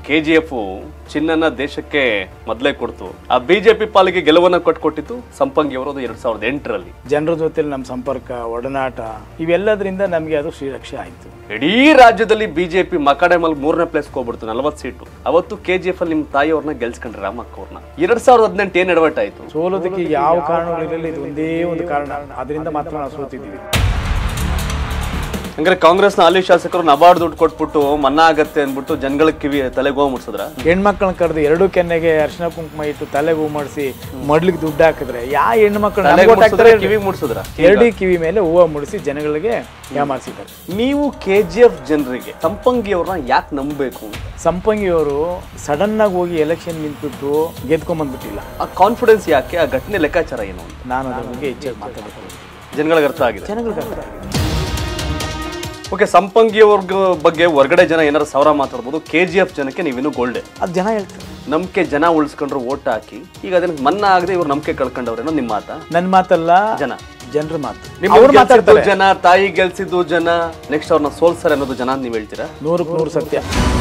K G F ಚಿನ್ನನ ದೇಶಕ್ಕೆ ಮೊದಲೇ ಕೊಡ್ತು ಆ ಬಿಜೆಪಿ ಪಾಲಿಗೆ ಗೆಲುವನ್ನ ಕೊಟ್ಕೊಟ್ಟಿದ್ದು ಸಂಪಂಗಿ ಅವರು ಅದು ಎರಡ್ ಸಾವಿರದ ಎಂಟರಲ್ಲಿ ಜನರ ಜೊತೆಲಿ ನಮ್ಮ ಸಂಪರ್ಕ ಒಡನಾಟ ಇವೆಲ್ಲದರಿಂದ ನಮಗೆ ಅದು ಶ್ರೀರಕ್ಷೆ ಆಯಿತು ಇಡೀ ರಾಜ್ಯದಲ್ಲಿ ಬಿಜೆಪಿ ಮಕಾಡೆಮಲ್ ಮೂರನೇ ಪ್ಲೇಸ್ ಹೋಗ್ಬಿಡ್ತು ನಲವತ್ತು ಸೀಟು ಅವತ್ತು ಕೆ ಜಿ ಎಫ್ ಅಲ್ಲಿ ನಿಮ್ಮ ತಾಯಿಯವ್ರನ್ನ ಗೆಲ್ಸ್ಕೊಂಡ್ರಿ ರಾಮಕ್ಕ ಅವ್ರನ್ನ ಎರಡ್ ಸಾವಿರದ ಹದಿನೆಂಟು ಏನ್ ಎಡವಟ್ಟಾಯ್ತು ಸೋಲೋದಕ್ಕೆ ಯಾವ ಕಾರಣಗಳಿರಲಿಲ್ಲ ಇದು ಒಂದೇ ಒಂದು ಕಾರಣ ಅದರಿಂದ ಮಾತ್ರ ನಾವು ಸೋತಿದ್ದೀವಿ ಹಂಗಾರೆ ಕಾಂಗ್ರೆಸ್ನ ಹಾಲಿ ಶಾಸಕರು ನಬಾರ್ಡ್ ದುಡ್ಡು ಕೊಟ್ಬಿಟ್ಟು ಮನ್ನಾ ಆಗತ್ತೆ ಅಂದ್ಬಿಟ್ಟು ಜನಗಳ ಕಿವಿ ತಲೆಗೆ ಹೋಗಿ ಮುಡ್ಸಿದ್ರ ಹೆಣ್ಮಕ್ಳನ್ನ ಕರೆದು ಎರಡು ಕೆನ್ನೆಗೆ ಅರ್ಶಿನ ಕುಂಕುಮ ಇಟ್ಟು ತಲೆಗೆ ಹೂ ಮಾಡಿಸಿ ಮಡ್ಲಿಗೆ ದುಡ್ಡು ಹಾಕಿದ್ರೆ ಯಾವ ಹೆಣ್ಮಕ್ಳು ನಮ್ಗೆ ಗೊತ್ತಾಗ್ತಾರೆ ಕಿವಿ ಮುಡ್ಸಿದ್ರ ಎರಡೂ ಕಿವಿ ಮೇಲೆ ಹೂವು ಮುಡಿಸಿ ಜನಗಳಿಗೆ ಯಾಮಾರಿಸಿದ್ದಾರೆ ನೀವು ಕೆ ಜಿ ಎಫ್ ಜನರಿಗೆ ಸಂಪಂಗಿ ಅವ್ರನ್ನ ಯಾಕೆ ನಂಬಬೇಕು ಅಂತ ಸಂಪಂಗಿಯವರು ಸಡನ್ ಆಗಿ ಹೋಗಿ ಎಲೆಕ್ಷನ್ ನಿಂತ್ಬಿಟ್ಟು ಗೆದ್ಕೊಂಬಂದ್ಬಿಟ್ಟಿಲ್ಲ ಆ ಕಾನ್ಫಿಡೆನ್ಸ್ ಯಾಕೆ ಆ ಘಟನೆ ಲೆಕ್ಕಾಚಾರ ಏನು ಅಂತ ನಾನು ಅದ್ರ ಬಗ್ಗೆ ಹೆಚ್ಚಾಗಿ ಮಾತಾಡಬೇಕು ಜನಗಳಿಗೆ ಅರ್ಥ ಆಗಿದೆ ಜನಗಳಿಗೆ ಅರ್ಥ ಆಗಿದೆ. ಓಕೆ ಸಂಪಂಗಿ ಅವ್ರ ಬಗ್ಗೆ ಹೊರಗಡೆ ಜನ ಏನಾರು ಸಾವಿರ ಮಾತಾಡ್ಬೋದು ಕೆ ಜಿ ಎಫ್ ಜನಕ್ಕೆ ನೀವಿನ್ನೂ ಗೋಲ್ಡೆ ಅದು ಜನ ಹೇಳ್ತಾರೆ ನಂಬಿಕೆ ಜನ ಉಳಿಸ್ಕೊಂಡ್ರು ಓಟ್ ಹಾಕಿ ಈಗ ಅದನ್ನ ಮನ್ನಾ ಆಗದೆ ಇವ್ರು ನಂಬಿಕೆ ಕಳ್ಕೊಂಡವ್ರೇನೋ ನಿಮ್ಮ ಮಾತ ನನ್ನ ಮಾತಲ್ಲ ಜನ ಜನರ ಮಾತು ನಿಮ್ಮ ಅವ್ರು ಗೆಲ್ಸಿದ್ದು ಮಾತಾಡ್ತಾರೆ ಜನ ತಾಯಿ ಗೆಲ್ಸಿದ್ದು ಜನ ನೆಕ್ಸ್ಟ್ ಅವ್ರನ್ನ ಸೋಲ್ಸರ್ ಅನ್ನೋದು ಜನ ಅಂತ ನೀವು ಹೇಳ್ತೀರಾ ನೂರಕ್ಕೆ ನೂರು ಸತ್ಯ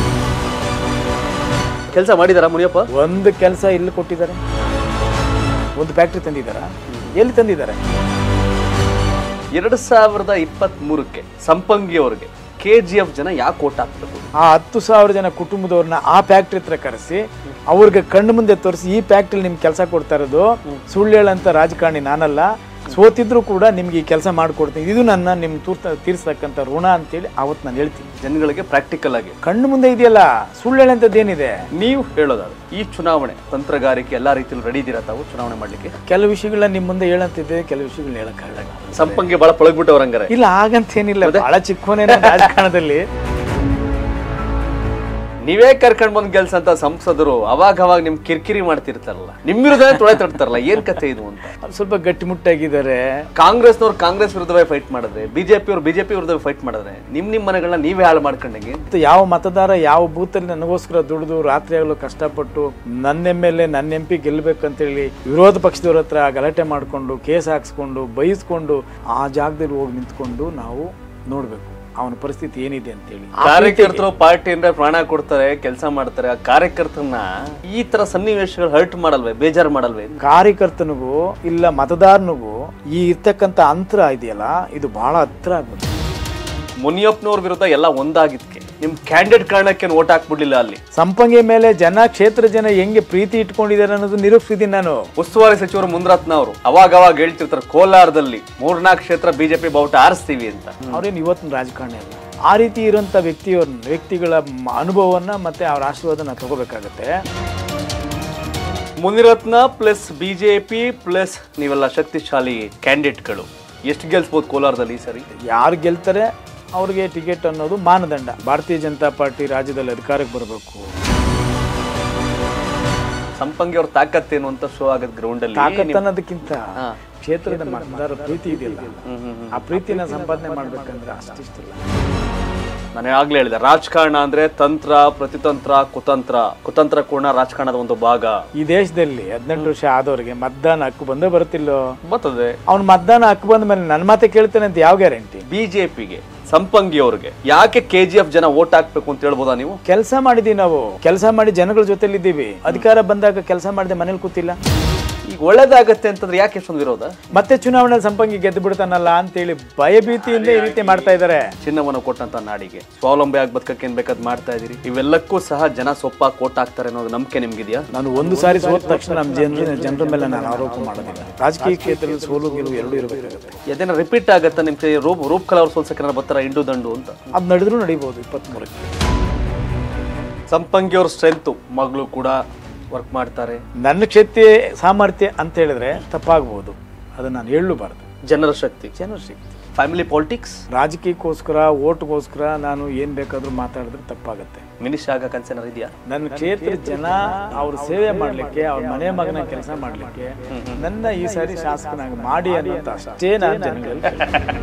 ಕೆಲಸ ಮಾಡಿದಾರಾ ಮುನಿಯಪ್ಪ ಒಂದು ಕೆಲಸ ಇಲ್ಲಿ ಕೊಟ್ಟಿದ್ದಾರೆ ಒಂದು ಫ್ಯಾಕ್ಟ್ರಿ ತಂದಿದ್ದಾರಾ ಎಲ್ಲಿ ತಂದಿದ್ದಾರೆ ಎರಡ್ ಸಾವಿರದ ಇಪ್ಪತ್ತ್ ಮೂರಕ್ಕೆ ಸಂಪಂಗಿ ಅವ್ರಿಗೆ ಕೆ ಜಿ ಎಫ್ ಜನ ಯಾಕೆ ಓಟ್ ಹಾಕ್ಬೇಕು ಆ ಹತ್ತು ಸಾವಿರ ಜನ ಕುಟುಂಬದವ್ರನ್ನ ಆ ಫ್ಯಾಕ್ಟ್ರಿ ಹತ್ರ ಕರೆಸಿ ಅವ್ರಿಗೆ ಕಣ್ಣು ಮುಂದೆ ತೋರಿಸಿ ಈ ಫ್ಯಾಕ್ಟ್ರಿ ನಿಮ್ಗೆ ಕೆಲಸ ಕೊಡ್ತಾ ಇರೋದು ಸುಳ್ಳು ಹೇಳಂತ ರಾಜಕಾರಣಿ ನಾನಲ್ಲ ಸೋತಿದ್ರು ಕೂಡ ನಿಮ್ಗೆ ಈ ಕೆಲಸ ಮಾಡಿಕೊಡ್ತೀನಿ ಇದು ನನ್ನ ನಿಮ್ಮ ತೂರ್ತ ತೀರ್ಸತಕ್ಕಂಥ ಋಣ ಅಂತೇಳಿ ಅವತ್ತು ನಾನು ಹೇಳ್ತೀನಿ ಜನಗಳಿಗೆ ಪ್ರಾಕ್ಟಿಕಲ್ ಆಗಿ ಕಣ್ಣು ಮುಂದೆ ಇದೆಯಲ್ಲ ಸುಳ್ಳು ಹೇಳಂಥದ್ದೇನಿದೆ ನೀವು ಹೇಳೋದಾದ್ರೆ ಈ ಚುನಾವಣೆ ತಂತ್ರಗಾರಿಕೆ ಎಲ್ಲಾ ರೀತಿಯಲ್ಲಿ ರೆಡಿ ಇದ್ದೀರಾ ತಾವು ಚುನಾವಣೆ ಮಾಡ್ಲಿಕ್ಕೆ ಕೆಲವು ವಿಷಯಗಳನ್ನ ನಿಮ್ಮ ಮುಂದೆ ಹೇಳಂತಿದ್ದೆ ಕೆಲವು ವಿಷಯಗಳನ್ನ ಹೇಳಕ್ಕಾಗಲ್ಲ ಸಂಪಂಗಿ ಬಹಳ ಪಳಗ್ಬಿಟ್ಟವ್ರ ಹಂಗಾರೆ ಇಲ್ಲ ಹಾಗಂತೇನಿಲ್ಲ ಬಹಳ ಚಿಕ್ಕವನೇ ರಾಜಕಾರಣದಲ್ಲಿ ನೀವೇ ಕರ್ಕೊಂಡ್ ಬಂದ್ ಗೆಲ್ಸ ಅಂತ ಸಂಸದರು ಅವಾಗ ಅವಾಗ ನಿಮ್ ಕಿರಿಕಿರಿ ಮಾಡ್ತಿರ್ತಾರಲ್ಲ ನಿಮ್ ವಿರುದ್ಧ ತೊಳೆ ತಡ್ತಾರಲ್ಲ ಏನ್ ಕತೆ ಇದು ಅಂತ ಅವ್ರು ಸ್ವಲ್ಪ ಗಟ್ಟಿಮುಟ್ಟಾಗಿದ್ದಾರೆ ಕಾಂಗ್ರೆಸ್ನವ್ರು ಕಾಂಗ್ರೆಸ್ ವಿರುದ್ಧವೇ ಫೈಟ್ ಮಾಡಿದ್ರೆ ಬಿಜೆಪಿ ಅವ್ರು ಬಿಜೆಪಿ ವಿರುದ್ಧವೇ ಫೈಟ್ ಮಾಡಿದ್ರೆ ನಿಮ್ ನಿಮ್ ಮನೆಗಳನ್ನ ನೀವೇ ಹಾಳು ಮಾಡ್ಕೊಂಡಂಗೆ ಮತ್ತು ಯಾವ ಮತದಾರ ಯಾವ ಬೂತಲ್ಲಿ ನನಗೋಸ್ಕರ ದುಡಿದು ರಾತ್ರಿ ಆಗಲು ಕಷ್ಟಪಟ್ಟು ನನ್ನ ಎಮ್ ಎಲ್ ಎ ನನ್ನ ಎಂ ಪಿ ಗೆಲ್ಲಬೇಕಂತೇಳಿ ವಿರೋಧ ಪಕ್ಷದವ್ರ ಹತ್ರ ಗಲಾಟೆ ಮಾಡಿಕೊಂಡು ಕೇಸ್ ಹಾಕ್ಸ್ಕೊಂಡು ಬೈಸ್ಕೊಂಡು ಆ ಜಾಗದಲ್ಲಿ ಹೋಗಿ ನಿಂತ್ಕೊಂಡು ನಾವು ನೋಡಬೇಕು ಅವನ ಪರಿಸ್ಥಿತಿ ಏನಿದೆ ಅಂತೇಳಿ ಕಾರ್ಯಕರ್ತರು ಪಾರ್ಟಿ ಅಂದ್ರೆ ಪ್ರಾಣ ಕೊಡ್ತಾರೆ ಕೆಲಸ ಮಾಡ್ತಾರೆ ಆ ಕಾರ್ಯಕರ್ತರನ್ನ ಈ ತರ ಸನ್ನಿವೇಶಗಳು ಹರ್ಟ್ ಮಾಡಲ್ವೇ ಬೇಜಾರು ಮಾಡಲ್ವೇ ಕಾರ್ಯಕರ್ತನಿಗೂ ಇಲ್ಲ ಮತದಾರನಿಗೂ ಈ ಇರ್ತಕ್ಕಂಥ ಅಂತರ ಇದೆಯಲ್ಲ ಇದು ಬಹಳ ಹತ್ರ ಆಗ್ಬೇಕು ಮುನಿಯಪ್ಪನವ್ರ ವಿರುದ್ಧ ಎಲ್ಲ ಒಂದಾಗಿದ್ಕೆ ನಿಮ್ ಕ್ಯಾಂಡಿಡೇಟ್ ಕಾರಣಕ್ಕೆ ಓಟ್ ಹಾಕ್ಬಿಡ್ಲಿಲ್ಲ ಅಲ್ಲಿ ಸಂಪಂಗಿ ಮೇಲೆ ಜನ ಕ್ಷೇತ್ರ ಜನ ಹೆಂಗೆ ಪ್ರೀತಿ ಇಟ್ಕೊಂಡಿದ್ದಾರೆ ಅನ್ನೋದು ನಿರೂಪಿಸಿದ್ದೀನಿ ನಾನು ಉಸ್ತುವಾರಿ ಸಚಿವರು ಮುನ್ರತ್ನ ಅವರು ಅವಾಗ ಅವಾಗ ಹೇಳ್ತಿರ್ತಾರೆ ಕೋಲಾರದಲ್ಲಿ ಮೂರ್ನಾಲ್ಕು ಕ್ಷೇತ್ರ ಬಿಜೆಪಿ ಬಾವುಟ ಆರಿಸ್ತೀವಿ ಅಂತ ಅವ್ರೇನು ಇವತ್ತಿನ ರಾಜಕಾರಣಿ ಅಲ್ಲ ಆ ರೀತಿ ಇರುವಂಥ ವ್ಯಕ್ತಿಯವ್ರ ವ್ಯಕ್ತಿಗಳ ಮ- ಅನುಭವವನ್ನ ಮತ್ತೆ ಅವ್ರ ಆಶೀರ್ವಾದನ ತಗೋಬೇಕಾಗತ್ತೆ ಮುನಿರತ್ನ ಪ್ಲಸ್ ಬಿಜೆಪಿ ಪ್ಲಸ್ ನೀವೆಲ್ಲ ಶಕ್ತಿಶಾಲಿ ಕ್ಯಾಂಡಿಡೇಟ್ಗಳು ಎಷ್ಟು ಗೆಲ್ಸ್ಬೋದು ಕೋಲಾರದಲ್ಲಿ ಈ ಸರಿ ಯಾರು ಗೆಲ್ತಾರೆ ಅವ್ರಿಗೆ ಟಿಕೆಟ್ ಅನ್ನೋದು ಮಾನದಂಡ ಭಾರತೀಯ ಜನತಾ ಪಾರ್ಟಿ ರಾಜ್ಯದಲ್ಲಿ ಅಧಿಕಾರಕ್ಕೆ ಬರಬೇಕು ಸಂಪಂಗಿ ಅವ್ರ ತಾಕತ್ತೇನು ಅಂತ ಶೋ ಆಗದ್ ಗ್ರೌಂಡ್ ಅಲ್ಲಿ ತಾಕತ್ ಅನ್ನೋದಕ್ಕಿಂತ ಹಾ. ಕ್ಷೇತ್ರದ ಮತದಾರ ಪ್ರೀತಿ ಇದೆಯಲ್ಲ ಹ್ಮ್, ಹ್ಮ್, ಹ್ಮ್. ಆ ಪ್ರೀತಿನ ಸಂಪಾದನೆ ಮಾಡ್ಬೇಕಂದ್ರೆ ಅಷ್ಟಿಷ್ಟಿಲ್ಲ ನಾನು ಆಗ್ಲೇ ಹೇಳಿದೆ ರಾಜಕಾರಣ ಅಂದ್ರೆ ತಂತ್ರ ಪ್ರತಿತಂತ್ರ ಕುತಂತ್ರ ಕುತಂತ್ರ ಕೂಡ ರಾಜಕಾರಣದ ಒಂದು ಭಾಗ ಈ ದೇಶದಲ್ಲಿ ಹದಿನೆಂಟು ವರ್ಷ ಆದವ್ರಿಗೆ ಮತದಾನ ಹಕ್ಕು ಬಂದೇ ಬರುತ್ತಿಲ್ಲೋ ಬರ್ತದೆ ಅವ್ನು ಮತದಾನ ಹಕ್ಕು ಬಂದ ಮೇಲೆ ನನ್ನ ಮಾತೆ ಕೇಳ್ತಾನೆ ಅಂತ ಯಾವ ಗ್ಯಾರಂಟಿ ಬಿಜೆಪಿಗೆ ಸಂಪಂಗಿ ಅವ್ರಿಗೆ ಯಾಕೆ ಕೆ ಜಿ ಎಫ್ ಜನ ಓಟ್ ಹಾಕ್ಬೇಕು ಅಂತ ಹೇಳ್ಬೋದಾ ನೀವು ಕೆಲಸ ಮಾಡಿದೀವಿ ನಾವು ಕೆಲಸ ಮಾಡಿ ಜನಗಳ ಜೊತೆಲಿದ್ದೀವಿ ಅಧಿಕಾರ ಬಂದಾಗ ಕೆಲಸ ಮಾಡದೆ ಮನೇಲಿ ಕೂತಿಲ್ಲ ಈಗ ಒಳ್ಳೇದಾಗತ್ತೆ ಅಂತಂದ್ರೆ ಯಾಕೆ ಎಷ್ಟೊಂದು ವಿರೋಧ ಮತ್ತೆ ಚುನಾವಣೆ ಸಂಪಂಗಿ ಗೆದ್ದು ಬಿಡ್ತಾನಲ್ಲ ಅಂತೇಳಿ ಭಯಭೀತಿಯಿಂದ ಈ ರೀತಿ ಮಾಡ್ತಾ ಇದ್ದಾರೆ ಚಿನ್ನವನ್ನು ಕೊಟ್ಟಂತ ನಾಡಿಗೆ ಸ್ವಾವಲಂಬಿ ಆಗಿ ಬದುಕಕ್ಕೆ ಏನ್ ಬೇಕಾದ್ ಮಾಡ್ತಾ ಇದೀರಿ ಇವೆಲ್ಲಕ್ಕೂ ಸಹ ಜನ ಸೊಪ್ಪಾಗಿ ಓಟ್ ಹಾಕ್ತಾರೆ ಅನ್ನೋದು ನಂಬಿಕೆ ನಿಮ್ಗಿದ್ಯಾ ನಾನು ಒಂದು ಸಾರಿ ಸೋತ ತಕ್ಷಣ ನಮ್ಮ ಜನರ ಜನರ ಮೇಲೆ ನಾನು ಆರೋಪ ಮಾಡೋದಿಲ್ಲ ರಾಜಕೀಯ ಕ್ಷೇತ್ರದಲ್ಲಿ ಸೋಲು ಗೆಲುವು ಎರಡೂ ಇರಬೇಕಾಗುತ್ತೆ ಅದೇನ ರಿಪೀಟ್ ಆಗತ್ತಾ ನಿಮ್ ಕೈ ರೂಪ್ ರೂಪ್ ಕಲಾ ಅವ್ರು ಸೋಲ್ಸಕ್ಕೆ ಏನಾರ ಬರ್ತಾರ ಇಂಡು ದಂಡು ಅಂತ ಅದು ನಡೆದ್ರೂ ನಡೀಬೋದು ಇಪ್ಪತ್ತ್ಮೂರಕ್ಕೆ ಸಂಪಂಗಿ ಅವ್ರ ಸ್ಟ್ರೆಂತ್ ಮಗಳು ಕೂಡ ವರ್ಕ್ ಮಾಡ್ತಾರೆ ನನ್ನ ಕ್ಷೇತ್ರ ಸಾಮರ್ಥ್ಯ ಅಂತ ಹೇಳಿದ್ರೆ ತಪ್ಪಾಗ್ಬೋದು ಅದನ್ನ ನಾನು ಹೇಳಲೂಬಾರ್ದು ಜನರ ಶಕ್ತಿ ಜನರ ಶಕ್ತಿ ಫ್ಯಾಮಿಲಿ ಪಾಲಿಟಿಕ್ಸ್ ರಾಜಕೀಯಕ್ಕೋಸ್ಕರ ಓಟ್ಗೋಸ್ಕರ ನಾನು ಏನು ಬೇಕಾದರೂ ಮಾತಾಡಿದ್ರೆ ತಪ್ಪಾಗುತ್ತೆ ಮಿನಿಸ್ಟರ್ ಆಗ ಕನ್ಸೇನರ್ ಇದೆಯಾ ನನ್ನ ಕ್ಷೇತ್ರದ ಜನ ಅವ್ರ ಸೇವೆ ಮಾಡಲಿಕ್ಕೆ ಅವ್ರ ಮನೆ ಮಗನ ಕೆಲಸ ಮಾಡಲಿಕ್ಕೆ ನನ್ನ ಈ ಸಾರಿ ಶಾಸಕನಾಗಿ ಮಾಡಿ ಅನ್ನೋಂಥ ಅಷ್ಟೇ ನಾನು ಜನಗಳಲ್ಲಿ ಕೇಳ್ತೀನಿ.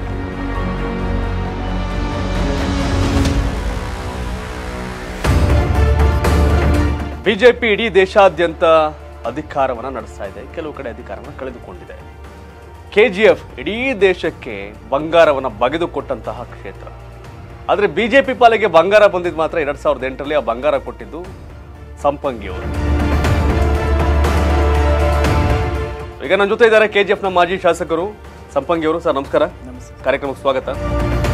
ಬಿಜೆಪಿ ಇಡೀ ದೇಶಾದ್ಯಂತ ಅಧಿಕಾರವನ್ನ ನಡೆಸ್ತಾ ಇದೆ ಕೆಲವು ಕಡೆ ಅಧಿಕಾರವನ್ನ ಕಳೆದುಕೊಂಡಿದೆ ಕೆಜಿಎಫ್ ಇಡೀ ದೇಶಕ್ಕೆ ಬಂಗಾರವನ್ನ ಬಗೆದುಕೊಟ್ಟಂತಹ ಕ್ಷೇತ್ರ ಆದ್ರೆ ಬಿಜೆಪಿ ಪಾಲಿಗೆ ಬಂಗಾರ ಬಂದಿದ್ದು ಮಾತ್ರ ಎರಡ್ ಸಾವಿರದ ಎಂಟರಲ್ಲಿ ಆ ಬಂಗಾರ ಕೊಟ್ಟಿದ್ದು ಸಂಪಂಗಿ ಅವರು ಈಗ ನನ್ನ ಜೊತೆ ಇದ್ದಾರೆ ಕೆ ಜಿ ಎಫ್ನ ಮಾಜಿ ಶಾಸಕರು ಸಂಪಂಗಿ ಅವರು ಸರ್ ನಮಸ್ಕಾರ ನಮಸ್ತೆ ಕಾರ್ಯಕ್ರಮಕ್ಕೆ ಸ್ವಾಗತ